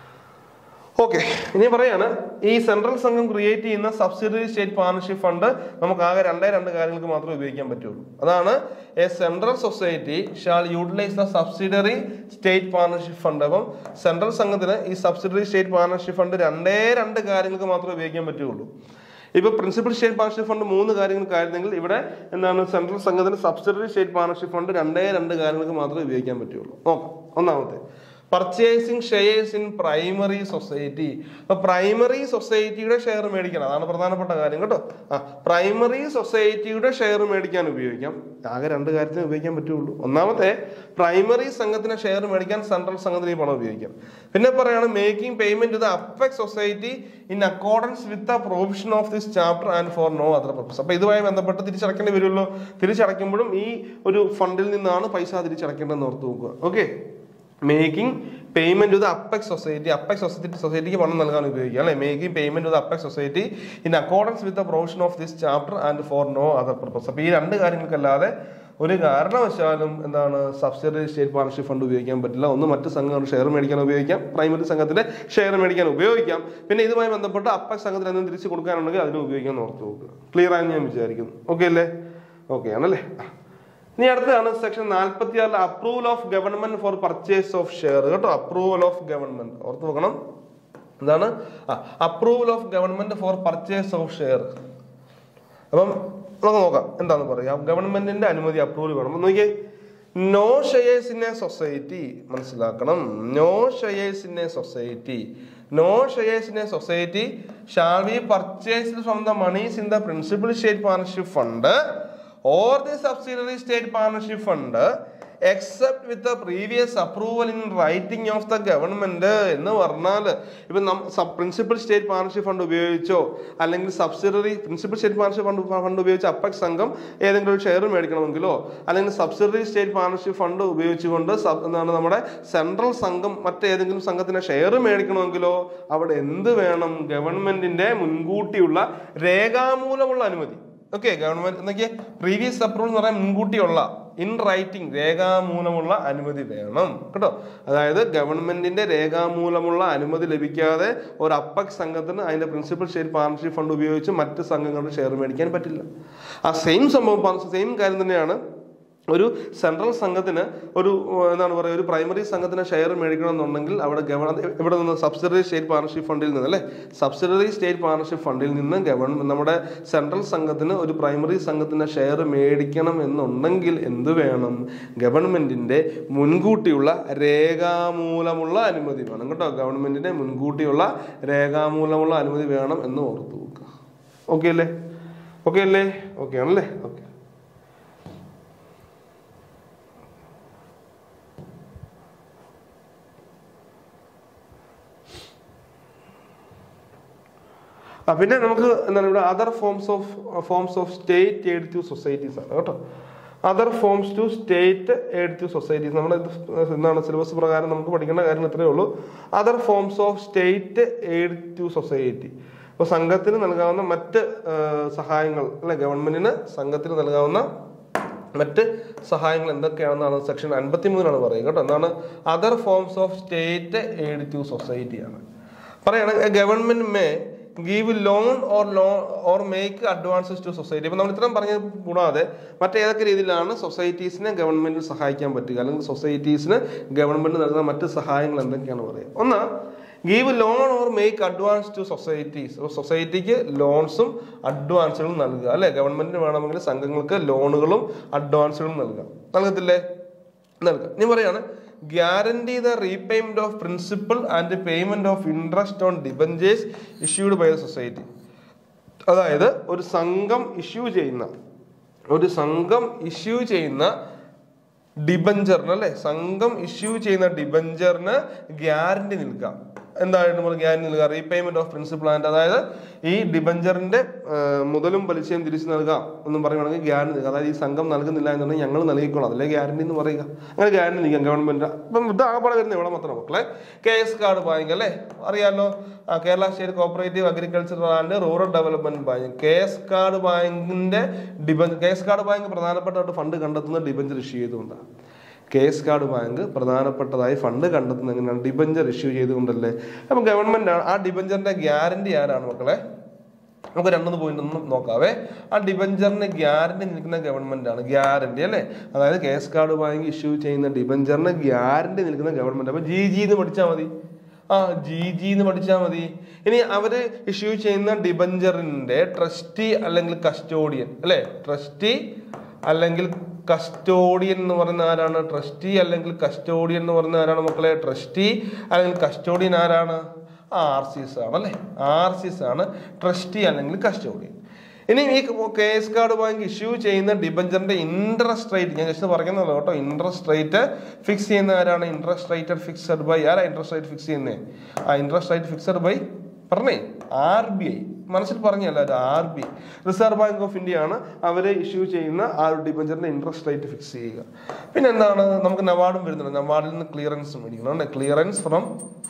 ഓക്കെ ഇനി പറയാണ് ഈ സെൻട്രൽ സംഘം ക്രിയേറ്റ് ചെയ്യുന്ന സബ്സിഡറി സ്റ്റേറ്റ് പാർട്ണർഷിപ്പ് ഫണ്ട് നമുക്ക് ആകെ രണ്ടേ രണ്ട് കാര്യങ്ങൾക്ക് മാത്രമേ ഉപയോഗിക്കാൻ പറ്റുള്ളൂ അതാണ് a central society shall utilise the subsidiary state partnership fund അപ്പം സെൻട്രൽ സംഘത്തിന് ഈ സബ്സിഡറി സ്റ്റേറ്റ് പാർട്ണർഷിപ്പ് ഫണ്ട് രണ്ടേ രണ്ട് കാര്യങ്ങൾക്ക് മാത്രമേ ഉപയോഗിക്കാൻ പറ്റുള്ളൂ ഇപ്പൊ പ്രിൻസിപ്പൽ സ്റ്റേറ്റ് പാർട്ണർഷിപ്പ് ഫണ്ട് മൂന്ന് കാര്യങ്ങൾക്കായിരുന്നെങ്കിൽ ഇവിടെ എന്താണ് സെൻട്രൽ സംഘത്തിന് സബ്സിഡറി സ്റ്റേറ്റ് പാർട്ണർഷിപ്പ് ഫണ്ട് രണ്ടേ രണ്ട് കാര്യങ്ങൾക്ക് മാത്രമേ ഉപയോഗിക്കാൻ പറ്റുള്ളൂ നോക്കാം ഒന്നാമത്തെ purchasing shares in primary society അപ്പൊ പ്രൈമറി സൊസൈറ്റിയുടെ ഷെയർ മേടിക്കണം അതാണ് പ്രധാനപ്പെട്ട കാര്യം കേട്ടോ ആ പ്രൈമറി സൊസൈറ്റിയുടെ ഷെയർ മേടിക്കാൻ ഉപയോഗിക്കാം ആകെ രണ്ട് കാര്യത്തിന് ഉപയോഗിക്കാൻ പറ്റുള്ളൂ ഒന്നാമത്തെ പ്രൈമറി സംഘത്തിന് ഷെയർ മേടിക്കാൻ സെൻട്രൽ സംഘത്തിന് ഈ പണം ഉപയോഗിക്കാം പിന്നെ പറയാണ് making payment to the apex society in accordance with the provision of this chapter and for no other purpose അപ്പൊ ഇതുമായി ബന്ധപ്പെട്ട് തിരിച്ചടക്കേണ്ടി വരുമല്ലോ തിരിച്ചടയ്ക്കുമ്പോഴും ഈ ഒരു ഫണ്ടിൽ നിന്നാണ് പൈസ തിരിച്ചടക്കേണ്ടതെന്ന് ഓർത്ത് നോക്കുക okay making payment to the apex society apex society സൊസൈറ്റിക്ക് പണം നൽകാൻ ഉപയോഗിക്കുക അല്ലെ making payment to the apex society in accordance with the provision of this chapter and for no other purpose അപ്പൊ ഈ രണ്ട് കാര്യങ്ങൾക്കല്ലാതെ ഒരു കാരണവശാലും എന്താണ് സബ്സിഡറി സ്റ്റേറ്റ് പാർട്ണർഷിപ്പ് ഫണ്ട് ഉപയോഗിക്കാൻ പറ്റില്ല ഒന്ന് മറ്റ് സംഘങ്ങളുടെ ഷെയർ മേടിക്കാൻ ഉപയോഗിക്കാം പ്രൈമറി സംഘത്തിന്റെ ഷെയർ മേടിക്കാൻ ഉപയോഗിക്കാം പിന്നെ ഇതുമായി ബന്ധപ്പെട്ട് അപ്പെക്സ് സംഘത്തിന് എന്തെങ്കിലും തിരിച്ചു കൊടുക്കാനുണ്ടെങ്കിൽ അതിന് ഉപയോഗിക്കാൻ ഓർത്ത് നോക്കുക ക്ലിയർ ആയെന്ന് ഞാൻ വിചാരിക്കുന്നു ഓക്കെ അല്ലേ ഓക്കെ ആണല്ലേ ആ. ഇനി അടുത്തതാണ് സെക്ഷൻ നാൽപ്പത്തി ആറിലെ approval of government for purchase of share കേട്ടോ അപ്രൂവൽ ഓഫ് ഗവൺമെന്റ് ഓർത്ത് നോക്കണം എന്താണ് approval of government for purchase of share അപ്പം നമുക്ക് നോക്കാം എന്താന്ന് പറയാം ഗവൺമെന്റിന്റെ അനുമതി അപ്രൂവൽ വേണം അപ്പൊ നോക്കിയേ no shares in a society മനസ്സിലാക്കണം no shares in a society no shares in a society shall be purchased from the monies in the principal state partnership fund or the subsidiary state partnership fund except with the previous approval in writing of the government എന്ന് പറഞ്ഞാൽ ഇപ്പൊ പ്രിൻസിപ്പൽ സ്റ്റേറ്റ് പാർട്ണർഷിപ്പ് ഫണ്ട് ഉപയോഗിച്ചോ അല്ലെങ്കിൽ subsidiary principal state partnership fund fund ഉപയോഗിച്ച് അപ്പക് സംഘം ഏതെങ്കിലും ഒരു ഷെയർ മേടിക്കണമെങ്കിലോ അല്ലെങ്കിൽ സബ്സിഡറി സ്റ്റേറ്റ് പാർട്ണർഷിപ്പ് ഫണ്ട് ഉപയോഗിച്ചുകൊണ്ട് സബ് എന്താണ് നമ്മുടെ സെൻട്രൽ സംഘം മറ്റേതെങ്കിലും സംഘത്തിന്റെ ഷെയർ മേടിക്കണമെങ്കിലോ അവിടെ എന്ത് വേണം ഗവൺമെന്റിന്റെ മുൻകൂട്ടിയുള്ള രേഖാമൂലമുള്ള അനുമതി ഓക്കെ ഗവൺമെന്റ് എന്നൊക്കെ പ്രീവിയസ് അപ്രൂവൽ എന്ന് പറയാൻ മുൻകൂട്ടിയുള്ള ഇൻ റൈറ്റിംഗ് രേഖാമൂലമുള്ള അനുമതി വേണം കേട്ടോ അതായത് ഗവൺമെന്റിന്റെ രേഖാമൂലമുള്ള അനുമതി ലഭിക്കാതെ ഒരു അപ്പക് സംഘത്തിന് അതിന്റെ പ്രിൻസിപ്പൽ സ്റ്റേറ്റ് പാർട്ണർഷിപ്പ് ഫണ്ട് ഉപയോഗിച്ച് മറ്റ് സംഘങ്ങളുടെ ഷെയർ മേടിക്കാൻ പറ്റില്ല ആ സെയിം സംഭവം സെയിം കാര്യം തന്നെയാണ് ഒരു സെൻട്രൽ സംഘത്തിന് ഒരു ഏർ, എന്താണ് പറയുക ഒരു പ്രൈമറി സംഘത്തിന് ഷെയർ മേടിക്കണമെന്നുണ്ടെങ്കിൽ അവിടെ ഗവൺ ഇവിടെ നിന്ന് സബ്സിഡറി സ്റ്റേറ്റ് പാർട്ണർഷിപ്പ് ഫണ്ടിൽ നിന്ന് അല്ലേ സബ്സിഡറി സ്റ്റേറ്റ് പാർട്ണർഷിപ്പ് ഫണ്ടിൽ നിന്ന് ഗവൺമെന്റ് നമ്മുടെ സെൻട്രൽ സംഘത്തിന് ഒരു പ്രൈമറി സംഘത്തിന് ഷെയർ മേടിക്കണം എന്നുണ്ടെങ്കിൽ എന്ത് വേണം ഗവൺമെന്റിന്റെ മുൻകൂട്ടിയുള്ള രേഖാമൂലമുള്ള അനുമതി വേണം കേട്ടോ ഗവൺമെന്റിന്റെ മുൻകൂട്ടിയുള്ള രേഖാമൂലമുള്ള അനുമതി വേണം എന്ന് ഓർത്തു വെക്കുക ഓക്കെ അല്ലേ ഓക്കെ അല്ലേ ഓക്കെ ആണല്ലേ ഓക്കെ ആ പിന്നെ നമുക്ക് എന്താണ് ഇവിടെ other forms of forms of state aid to societies ആണ് കേട്ടോ other forms to state aid to societies നമ്മുടെ ഇത് എന്താണ് സിലബസ് പ്രകാരം നമുക്ക് പഠിക്കേണ്ട കാര്യം ഇത്രയേ ഉള്ളൂ other forms of state aid to society അപ്പോൾ സംഘത്തിന് നൽകാവുന്ന മറ്റ് ആ, സഹായങ്ങൾ അല്ലെ ഗവൺമെന്റിന് സംഘത്തിന് നൽകാവുന്ന മറ്റ് സഹായങ്ങൾ എന്തൊക്കെയാണെന്നാണ് സെക്ഷൻ അൻപത്തി മൂന്നിലാണ് പറയുക കേട്ടോ എന്താണ് other forms of state aid to society ആണ് പറയാണ് government may give loan or loan or make advances to society ഇപ്പൊ നമ്മൾ ഇത്രയും പറഞ്ഞത് കൂടാതെ മറ്റേതൊക്കെ രീതിയിലാണ് സൊസൈറ്റീസിനെ ഗവൺമെന്റിന് സഹായിക്കാൻ പറ്റുക അല്ലെങ്കിൽ സൊസൈറ്റീസിന് ഗവൺമെന്റ് നൽകുന്ന മറ്റ് സഹായങ്ങൾ എന്തൊക്കെയാണ് പറയുക ഒന്ന് give loan or make advance to societies സൊസൈറ്റിക്ക് ലോൺസും അഡ്വാൻസുകളും നൽകുക അല്ലെ ഗവൺമെന്റിന് വേണമെങ്കിൽ സംഘങ്ങൾക്ക് ലോണുകളും അഡ്വാൻസുകളും നൽകാം നൽകത്തില്ലേ നൽകാം ഞാൻ പറയാണ് guarantee the repayment of principal and payment of interest on debentures issued by the society അതായത് ഒരു സംഘം ഇഷ്യൂ ചെയ്യുന്ന ഒരു സംഘം ഇഷ്യൂ ചെയ്യുന്ന ഡിബഞ്ചറിന് അല്ലെ സംഘം ഇഷ്യൂ ചെയ്യുന്ന ഡിബഞ്ചറിന് ഗ്യാരണ്ടി നിൽക്കാം എന്തായിട്ട് നമ്മൾ ഗ്യാരണ്ടി നൽകുക റീപേയ്മെന്റ് ഓഫ് പ്രിൻസിപ്പൽ ആൻഡ് അതായത് ഈ ഡിബഞ്ചറിന്റെ മുതലും പലിശയും തിരിച്ചു നൽകാം എന്നും പറയുകയാണെങ്കിൽ ഗ്യാരണ്ടി നൽകുക അതായത് ഈ സംഘം നൽകുന്നില്ല എന്നുണ്ടെങ്കിൽ ഞങ്ങൾ നൽകിക്കോളാം അതല്ലേ ഗ്യാരണ്ടി എന്ന് പറയുക അങ്ങനെ ഗ്യാരണ്ടി നൽകാം ഗവൺമെന്റ് ഇപ്പം ഇത് ആകപ്പാടെ വരുന്ന ഇവിടെ മാത്രം മക്കളെ കെ എസ് കാർഡ് ബാങ്ക് അല്ലേ അറിയാലോ ആ, Kerala state cooperative agriculture and rural development bank K S card bank debenture K S card bank പ്രധാനപ്പെട്ട ഫണ്ട് കണ്ടെത്തുന്ന ഡിബഞ്ചർ ഇഷ്യൂ ചെയ്തുകൊണ്ടാണ് കെ എസ് കാർഡ് ബാങ്ക് പ്രധാനപ്പെട്ടതായി ഫണ്ട് കണ്ടെത്തുന്നത് എങ്ങനെയാണ് ഡിബഞ്ചർ ഇഷ്യൂ ചെയ്തുകൊണ്ടല്ലേ അപ്പം ഗവൺമെന്റ് ആണ് ആ ഡിബഞ്ചറിന്റെ ഗ്യാരണ്ടി ആരാണ് മക്കളെ നമുക്ക് രണ്ടൊന്ന് പോയിന്റ് ഒന്ന് നോക്കാവേ ആ ഡിബഞ്ചറിന് ഗ്യാരണ്ടി നിൽക്കുന്ന ഗവൺമെന്റ് ആണ് ഗ്യാരണ്ടി അല്ലേ അതായത് K S card bank issue ചെയ്യുന്ന ഡിബഞ്ചറിന് ഗ്യാരണ്ടി നിൽക്കുന്ന ഗവൺമെന്റ് അപ്പൊ ജി ജി എന്ന് പഠിച്ചാൽ മതി ആ ജി ജി എന്ന് പഠിച്ചാൽ മതി ഇനി അവര് ഇഷ്യൂ ചെയ്യുന്ന ഡിബഞ്ചറിന്റെ ട്രസ്റ്റി അല്ലെങ്കിൽ കസ്റ്റോഡിയൻ അല്ലെ ട്രസ്റ്റി അല്ലെങ്കിൽ കസ്റ്റോഡിയൻ എന്ന് പറയുന്ന ആരാണ് ട്രസ്റ്റി അല്ലെങ്കിൽ കസ്റ്റോഡിയൻ എന്ന് പറയുന്ന ആരാണ് മക്കളെ ട്രസ്റ്റി അല്ലെങ്കിൽ കസ്റ്റോഡിയൻ ആരാണ് ആർ സി എസ് ആണ് അല്ലെ ആർ സി എസ് ആണ് ട്രസ്റ്റി അല്ലെങ്കിൽ കസ്റ്റോഡിയൻ ഇനി ഈ K S card bank issue ചെയ്യുന്ന ഡിബഞ്ചറിന്റെ ഇൻട്രസ്റ്റ് റേറ്റ് ഞാൻ ജസ്റ്റ് പറയുന്നല്ലോ കേട്ടോ ഇൻട്രസ്റ്റ് റേറ്റ് ഫിക്സ് ചെയ്യുന്ന ആരാണ് ഇൻട്രസ്റ്റ് റേറ്റ് ഫിക്സഡ് ബൈ ആരാ ഇൻട്രസ്റ്റ് റേറ്റ് ഫിക്സ് ചെയ്യുന്നത് ആ ഇൻട്രസ്റ്റ് റേറ്റ് ഫിക്സഡ് ബൈ പറഞ്ഞേ ആർ ബി ഐ മനസ്സിൽ പറഞ്ഞല്ല അത് R B I Reserve Bank of India ആണ് അവർ ഇഷ്യൂ ചെയ്യുന്ന ആ ഒരു ഡിബഞ്ചറിന്റെ ഇൻട്രസ്റ്റ് റേറ്റ് ഫിക്സ് ചെയ്യുക പിന്നെ എന്താണ് നമുക്ക് നവാർഡും വരുന്നുണ്ട് നവാർഡിൽ നിന്ന് ക്ലിയറൻസ് മേടിക്കണം ക്ലിയറൻസ് ഫ്രം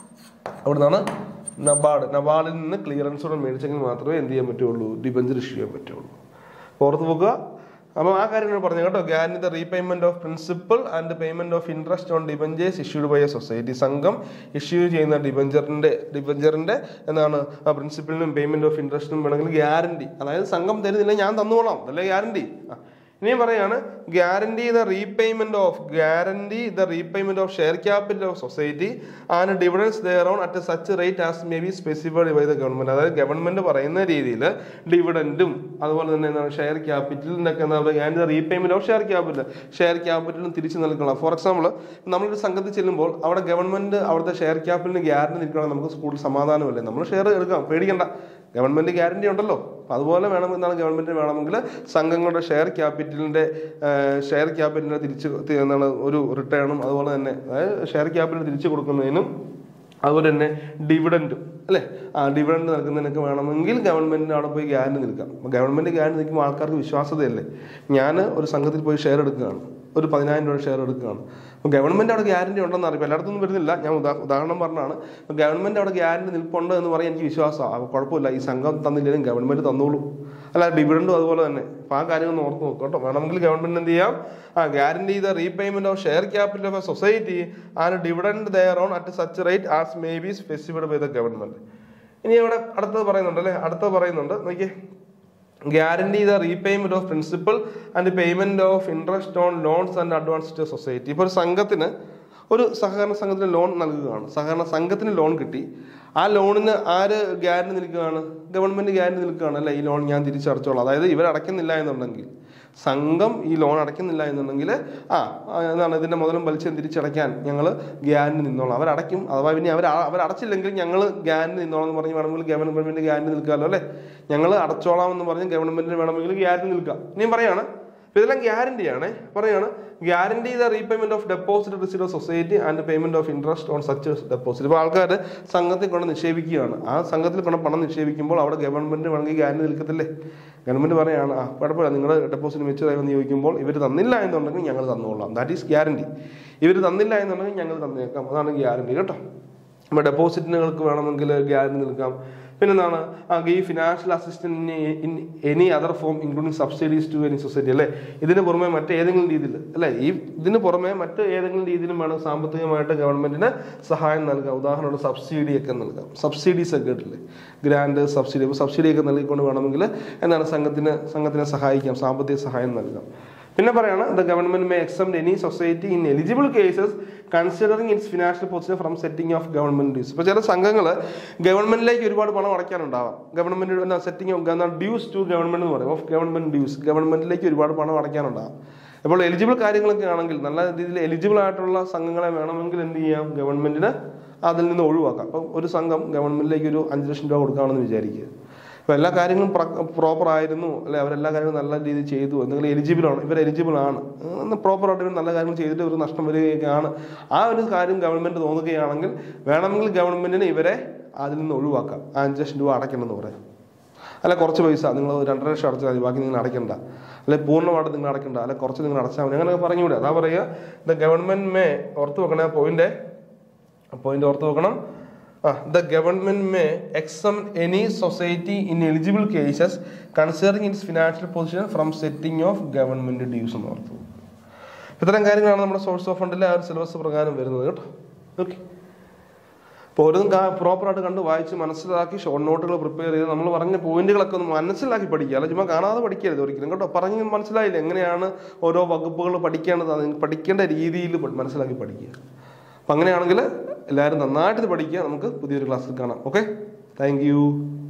അവിടെ നിന്നാണ് നബാർഡ് നബാർഡിൽ നിന്ന് ക്ലിയറൻസ് കൂടെ മേടിച്ചെങ്കിൽ മാത്രമേ എന്ത് ചെയ്യാൻ പറ്റുള്ളൂ ഡിബഞ്ചർ ഇഷ്യൂ ചെയ്യാൻ പറ്റുള്ളൂ ഓർത്ത് വെക്കുക അപ്പോൾ ആ കാര്യങ്ങൾ പറഞ്ഞു കേട്ടോ guarantee the repayment of principal and payment of interest on debentures issued by a society സംഘം ഇഷ്യൂ ചെയ്യുന്ന ഡിബഞ്ചറിന്റെ ഡിബഞ്ചറിന്റെ എന്താണ് ആ പ്രിൻസിപ്പലിനും പേയ്മെന്റ് ഓഫ് ഇൻട്രസ്റ്റിനും വേണമെങ്കിൽ ഗ്യാരണ്ടി അതായത് സംഘം തരുന്നില്ല ഞാൻ തന്നുകൊള്ളാം അതല്ലേ ഗ്യാരണ്ടി ഇനിയും പറയാണ് guarantee the repayment of guarantee the repayment of share capital of society and dividends thereon at such rate as may be specified by the government അതായത് ഗവൺമെന്റ് പറയുന്ന രീതിയിൽ ഡിവിഡൻറ്റും അതുപോലെ തന്നെ എന്താണ് ഷെയർ ക്യാപിറ്റലിന്റെ ഒക്കെ എന്താ പറയുക guarantee the repayment of share capital share ക്യാപിറ്റലും തിരിച്ചു നൽകണം ഫോർ എക്സാമ്പിൾ നമ്മളൊരു സംഘത്തിൽ ചെല്ലുമ്പോൾ അവിടെ ഗവൺമെന്റ് അവിടുത്തെ ഷെയർ ക്യാപിറ്റലിന് ഗ്യാരണ്ടി നിൽക്കണം നമുക്ക് കൂടുതൽ സമാധാനമല്ലേ നമ്മൾ ഷെയർ എടുക്കാം പേടിക്കണ്ട ഗവൺമെന്റ് ഗ്യാരണ്ടി ഉണ്ടല്ലോ അപ്പൊ അതുപോലെ വേണമെന്നാണ് ഗവൺമെന്റ് വേണമെങ്കിൽ സംഘങ്ങളുടെ ഷെയർ ക്യാപിറ്റലിന്റെ ഷെയർ ക്യാപിറ്റലിനെ തിരിച്ച് തി- എന്താണ് ഒരു റിട്ടേണും അതുപോലെ തന്നെ അതായത് ഷെയർ ക്യാപിറ്റൽ തിരിച്ചു കൊടുക്കുന്നതിനും അതുപോലെ തന്നെ ഡിവിഡൻറ്റും അല്ലേ ആ ഡിവിഡൻറ്റ് നൽകുന്നതിനൊക്കെ വേണമെങ്കിൽ ഗവൺമെന്റിന് അവിടെ പോയി ഗ്യാരണ്ടി നിൽക്കാം അപ്പോൾ ഗവൺമെന്റ് ഗ്യാരണ്ടി നിൽക്കുമ്പോൾ ആൾക്കാർക്ക് വിശ്വാസതയല്ലേ ഞാൻ ഒരു സംഘത്തിൽ പോയി ഷെയർ എടുക്കുകയാണ് ഒരു പതിനായിരം രൂപ ഷെയർ എടുക്കുകയാണ് അപ്പോൾ ഗവൺമെന്റ് അവിടെ ഗ്യാരണ്ടി ഉണ്ടെന്ന് അറിയാം എല്ലായിടത്തൊന്നും വരുന്നില്ല ഞാൻ ഉദാ ഉദാഹരണം പറഞ്ഞാണ് അപ്പോൾ ഗവൺമെന്റ് അവിടെ ഗ്യാരണ്ടി നിൽപ്പുണ്ട് എന്ന് പറയാൻ എനിക്ക് വിശ്വാസമാണ് അപ്പോൾ കുഴപ്പമില്ല ഈ സംഘം തന്നില്ലെങ്കിലും ഗവൺമെന്റ് തന്നോളൂ അല്ല ഡിവിഡൻഡും അതുപോലെ തന്നെ അപ്പോൾ ആ കാര്യങ്ങൾ ഒന്ന് ഓർത്ത് നോക്കാം കേട്ടോ വേണമെങ്കിൽ ഗവൺമെന്റ് എന്ത് ചെയ്യാം ആ guarantee the repayment of share capital of a society and dividend thereon at such rate as may be specified by the government ഇനി ഇവിടെ അടുത്തത് പറയുന്നുണ്ട് അല്ലേ അടുത്തത് പറയുന്നുണ്ട് നോക്കിയേ guarantee the repayment of principal and payment of interest on loans and advance to society ഇപ്പോൾ ഒരു സംഘത്തിന് ഒരു സഹകരണ സംഘത്തിന് ലോൺ നൽകുകയാണ് സഹകരണ സംഘത്തിന് ലോൺ കിട്ടി ആ ലോണിന് ആര് ഗ്യാരണ്ടി നിൽക്കുകയാണ് ഗവൺമെന്റ് ഗ്യാരണ്ടി നിൽക്കുകയാണ് അല്ലെ ഈ ലോൺ ഞാൻ തിരിച്ചടച്ചോളാം അതായത് ഇവർ അടയ്ക്കുന്നില്ല എന്നുണ്ടെങ്കിൽ സംഘം ഈ ലോൺ അടയ്ക്കുന്നില്ല എന്നുണ്ടെങ്കിൽ ആ ആ, എന്താണ് ഇതിന്റെ മുതലും പലിശയും തിരിച്ചടയ്ക്കാൻ ഞങ്ങൾ ഗ്യാരണ്ടി നിന്നോളാം അവരടയ്ക്കും അഥവാ പിന്നെ അവർ അവരടച്ചില്ലെങ്കിൽ ഞങ്ങൾ ഗ്യാരണ്ടി നിന്നോളാം എന്ന് പറഞ്ഞ് വേണമെങ്കിൽ ഗവൺമെന്റ് ഗ്യാരണ്ടി നിൽക്കാമല്ലോ അല്ലേ ഞങ്ങൾ അടച്ചോളാം എന്ന് പറഞ്ഞ് ഗവൺമെന്റിന് വേണമെങ്കിൽ ഗ്യാരണ്ടി നിൽക്കാം ഇനിയും പറയാണ് അപ്പൊ ഇതെല്ലാം ഗ്യാരണ്ടിയാണ് പറയാണ് guarantee the repayment of deposit receive of society and payment of interest on such deposit ഇപ്പോൾ ആൾക്കാർ സംഘത്തിൽ കൊണ്ട് നിക്ഷേപിക്കുകയാണ് ആ സംഘത്തിൽ കൊണ്ട് പണം നിക്ഷേപിക്കുമ്പോൾ അവിടെ ഗവൺമെന്റ് വേണമെങ്കിൽ ഗ്യാരണ്ടി നിൽക്കത്തില്ലേ ഗവൺമെന്റ് പറയാണ് ആ കുഴപ്പമില്ല നിങ്ങളുടെ ഡെപ്പോസിറ്റ് മെച്ചൂറായി എന്ന് ചോദിക്കുമ്പോൾ ഇവർ തന്നില്ല എന്നുണ്ടെങ്കിൽ ഞങ്ങൾ തന്നോളാം ദാറ്റ് ഈസ് ഗ്യാരണ്ടി ഇവർ തന്നില്ല എന്നുണ്ടെങ്കിൽ ഞങ്ങൾ തന്നേക്കാം അതാണ് ഗ്യാരണ്ടി കേട്ടോ നമ്മുടെ ഡെപ്പോസിറ്റുകൾക്ക് വേണമെങ്കിൽ ഗ്യാരണ്ടി നിൽക്കാം പിന്നെന്താണ് give financial assistant in any other form including subsidies to any society അല്ലേ ഇതിന് പുറമെ മറ്റേതെങ്കിലും രീതിയിൽ അല്ലേ ഈ ഇതിന് പുറമെ മറ്റ് ഏതെങ്കിലും രീതിയിലും വേണം സാമ്പത്തികമായിട്ട് ഗവൺമെന്റിന് സഹായം നൽകാം ഉദാഹരണം സബ്സിഡി ഒക്കെ നൽകാം സബ്സിഡീസ് ഒക്കെ ഇട്ടില്ലേ ഗ്രാൻഡ് സബ്സിഡി അപ്പോൾ സബ്സിഡി ഒക്കെ നൽകിക്കൊണ്ട് വേണമെങ്കിൽ എന്താണ് സംഘത്തിന് സംഘത്തിനെ സഹായിക്കാം സാമ്പത്തിക സഹായം നൽകാം പിന്നെ പറയാണ് the government may exempt any society in eligible cases considering its financial position from setting off government dues ഇപ്പോൾ ചില സംഘങ്ങൾ ഗവൺമെന്റിലേക്ക് ഒരുപാട് പണം അടയ്ക്കാനുണ്ടാവാം government setting off dues to government എന്ന് പറയും ഓഫ് ഗവൺമെന്റ് ഡ്യൂസ് ഗവൺമെന്റിലേക്ക് ഒരുപാട് പണം അടയ്ക്കാനുണ്ടാകും അപ്പോൾ എലിജിബിൾ കാര്യങ്ങളൊക്കെ ആണെങ്കിൽ നല്ല രീതിയിൽ എലിജിബിൾ ആയിട്ടുള്ള സംഘങ്ങളെ വേണമെങ്കിൽ എന്ത് ചെയ്യാം ഗവൺമെന്റിന് അതിൽ നിന്ന് ഒഴിവാക്കാം അപ്പം ഒരു സംഘം ഗവൺമെന്റിലേക്ക് ഒരു അഞ്ച് ലക്ഷം രൂപ കൊടുക്കുകയാണെന്ന് വിചാരിക്കുക അപ്പോൾ എല്ലാ കാര്യങ്ങളും പ്രോപ്പർ ആയിരുന്നു അല്ലെ അവരെല്ലാ കാര്യങ്ങളും നല്ല രീതിയിൽ ചെയ്തു എന്തെങ്കിലും എലിജിബിൾ ആണ് ഇവർ എലിജിബിൾ ആണ് പ്രോപ്പർ ആയിട്ട് ഇവർ നല്ല കാര്യങ്ങൾ ചെയ്തിട്ട് ഇവർ നഷ്ടം വരികയൊക്കെയാണ് ആ ഒരു കാര്യം ഗവൺമെന്റ് തോന്നുകയാണെങ്കിൽ വേണമെങ്കിൽ ഗവൺമെന്റിന് ഇവരെ അതിൽ നിന്ന് ഒഴിവാക്കാം ആ അഞ്ച് ലക്ഷം രൂപ അടയ്ക്കണം എന്ന് പറയാം അല്ല കുറച്ച് പൈസ നിങ്ങൾ രണ്ടര ലക്ഷം അടച്ചാൽ മതി ബാക്കി നിങ്ങൾ അടയ്ക്കണ്ട അല്ലെ പൂർണ്ണമായിട്ട് നിങ്ങൾ അടയ്ക്കണ്ട അല്ലെ കുറച്ച് നിങ്ങൾ അടച്ചാൽ മതി അങ്ങനെയൊക്കെ പറഞ്ഞുകൂടെ അതാ പറയുക ദ ഗവൺമെന്റ് മേ ഓർത്ത് വെക്കണേ പോയിന്റ് പോയിന്റ് ഓർത്ത് വെക്കണം the government may exempt any society in eligible cases considering its financial position from setting off government dues എന്ന് ഓർത്തു ഇത്തരം കാര്യങ്ങളാണ് നമ്മുടെ സോഴ്സ് ഓഫ് ഫണ്ടിലെ ആ ഒരു സിലബസ് പ്രകാരം വരുന്നത് കേട്ടോ ഓക്കെ അപ്പോൾ ഓരോന്നും പ്രോപ്പറായിട്ട് കണ്ട് വായിച്ച് മനസ്സിലാക്കി ഷോർട്ട് നോട്ടുകൾ പ്രിപ്പയർ ചെയ്ത് നമ്മൾ പറഞ്ഞ പോയിന്റുകളൊക്കെ ഒന്ന് മനസ്സിലാക്കി പഠിക്കുക അല്ല ചുമ്മാ കാണാതെ പഠിക്കരുത് ഒരിക്കലും കേട്ടോ പറഞ്ഞ് മനസ്സിലായില്ല എങ്ങനെയാണ് ഓരോ വകുപ്പുകൾ പഠിക്കേണ്ടത് അത് പഠിക്കേണ്ട രീതിയിൽ മനസ്സിലാക്കി പഠിക്കുക അപ്പം അങ്ങനെയാണെങ്കിൽ എല്ലാവരും നന്നായിട്ട് ഇത് പഠിക്കുക നമുക്ക് പുതിയൊരു ക്ലാസ്സിൽ കാണാം ഓക്കെ താങ്ക്